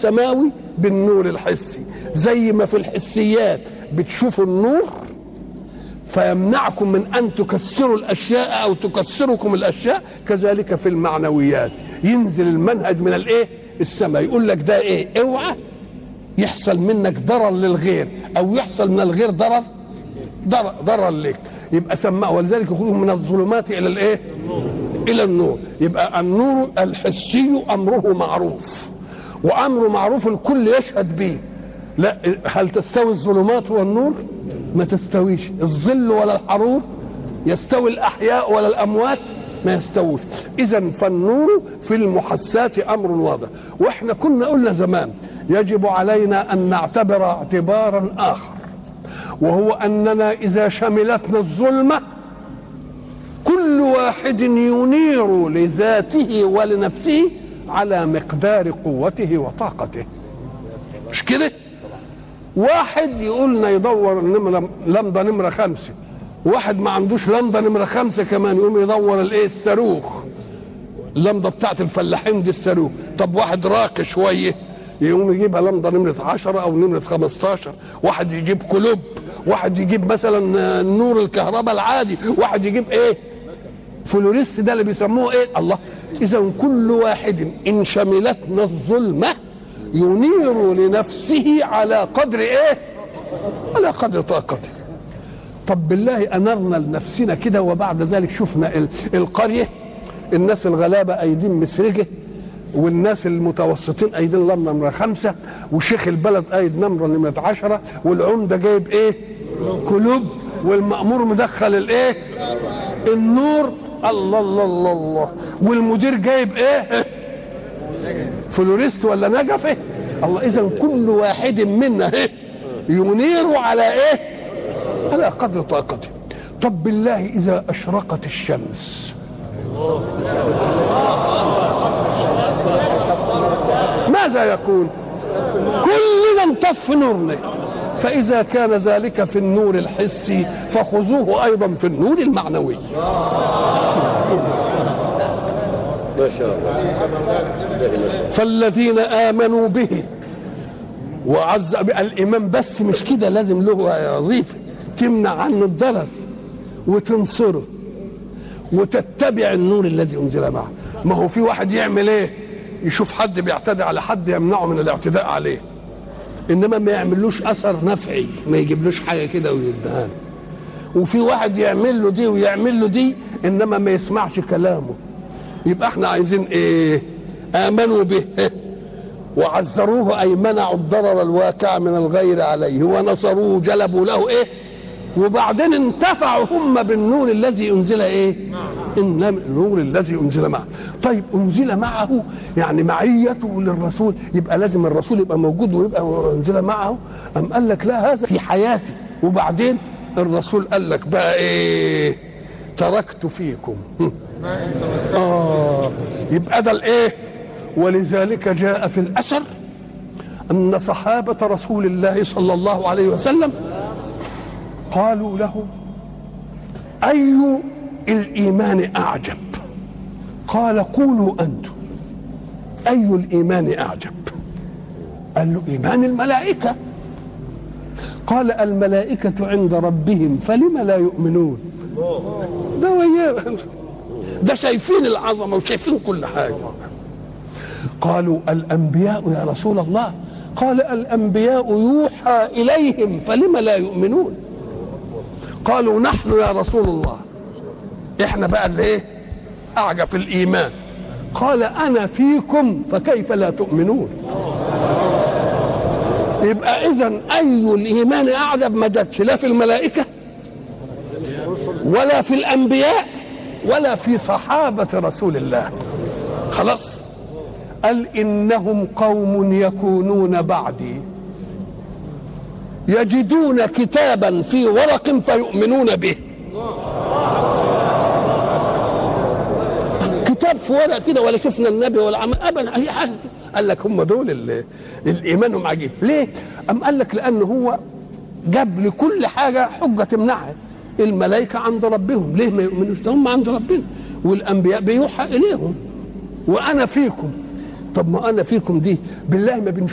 السماوي بالنور الحسي زي ما في الحسيات بتشوفوا النور فيمنعكم من ان تكسروا الاشياء او تكسركم الاشياء كذلك في المعنويات ينزل المنهج من الايه السماء يقول لك ده ايه اوعى يحصل منك ضرر للغير او يحصل من الغير ضرر ضرر, ضرر لك يبقى سماه ولذلك يقولون من الظلمات الى الايه الى النور يبقى النور الحسي امره معروف وامر معروف الكل يشهد به لا هل تستوي الظلمات والنور ما تستويش الظل ولا الحرور يستوي الاحياء ولا الاموات ما يستووش اذا فالنور في المحسات امر واضح واحنا كنا قلنا زمان يجب علينا ان نعتبر اعتبارا اخر وهو اننا اذا شملتنا الظلمه كل واحد ينير لذاته ولنفسه على مقدار قوته وطاقته مش كده واحد يقولنا يدور النمرة لمضة نمرة خمسة واحد ما عندوش لمضة نمرة خمسة كمان يقوم يدور الايه الصاروخ اللمضة بتاعت الفلاحين دي الصاروخ طب واحد راقي شوية يقوم يجيبها لمضة نمرة عشرة أو نمرة خمستاشر واحد يجيب كلوب واحد يجيب مثلا نور الكهرباء العادي واحد يجيب ايه فلوريس ده اللي بيسموه ايه الله اذا كل واحد ان شملتنا الظلمه ينير لنفسه على قدر ايه على قدر طاقته طب بالله انرنا لنفسنا كده وبعد ذلك شفنا ال- القريه الناس الغلابه ايدين مسرجه والناس المتوسطين ايدين لمبه نمره خمسه وشيخ البلد ايد نمره نمره عشره والعمده جايب ايه؟ كلوب والمأمور مدخل الايه؟ النور الله الله الله الله والمدير جايب ايه؟ فلوريست ولا نجفه الله اذا كل واحد منا ايه؟ ينير على ايه؟ على قدر طاقته طب بالله اذا اشرقت الشمس ماذا يكون كلنا انطف نورنا فإذا كان ذلك في النور الحسي فخذوه أيضا في النور المعنوي ما شاء الله فالذين آمنوا به وعز الإيمان بس مش كده لازم له وظيفة تمنع عنه الضرر وتنصره وتتبع النور الذي أنزل معه ما هو في واحد يعمل ايه يشوف حد بيعتدي على حد يمنعه من الاعتداء عليه انما ما يعملوش اثر نفعي ما يجيبلوش حاجه كده ويدهان وفي واحد يعمل له دي ويعمل له دي انما ما يسمعش كلامه يبقى احنا عايزين ايه امنوا به وعزروه اي منعوا الضرر الواقع من الغير عليه ونصروه جلبوا له ايه وبعدين انتفعوا هم بالنور الذي انزل ايه إن النور الذي انزل معه طيب انزل معه يعني معيته للرسول يبقى لازم الرسول يبقى موجود ويبقى انزل معه ام قال لك لا هذا في حياتي وبعدين الرسول قال لك بقى ايه تركت فيكم آه يبقى ده الايه ولذلك جاء في الاثر ان صحابه رسول الله صلى الله عليه وسلم قالوا له اي الايمان اعجب قال قولوا انتم اي الايمان اعجب قال له ايمان الملائكه قال الملائكه عند ربهم فلم لا يؤمنون ده وياه ده شايفين العظمه وشايفين كل حاجه قالوا الانبياء يا رسول الله قال الانبياء يوحى اليهم فلم لا يؤمنون قالوا نحن يا رسول الله احنا بقى اللي ايه اعجب في الايمان قال انا فيكم فكيف لا تؤمنون يبقى اذا اي الايمان اعجب ما جاتش لا في الملائكه ولا في الانبياء ولا في صحابه رسول الله خلاص قال انهم قوم يكونون بعدي يجدون كتابا في ورق فيؤمنون به كتاب في ورق كده ولا شفنا النبي ولا عمل ابدا اي حاجه قال لك هم دول اللي الايمانهم عجيب ليه ام قال لك لان هو جاب لكل حاجه حجه تمنعها الملائكه عند ربهم ليه ما يؤمنوش ده هم عند ربنا والانبياء بيوحى اليهم وانا فيكم طب ما انا فيكم دي بالله ما بنشوف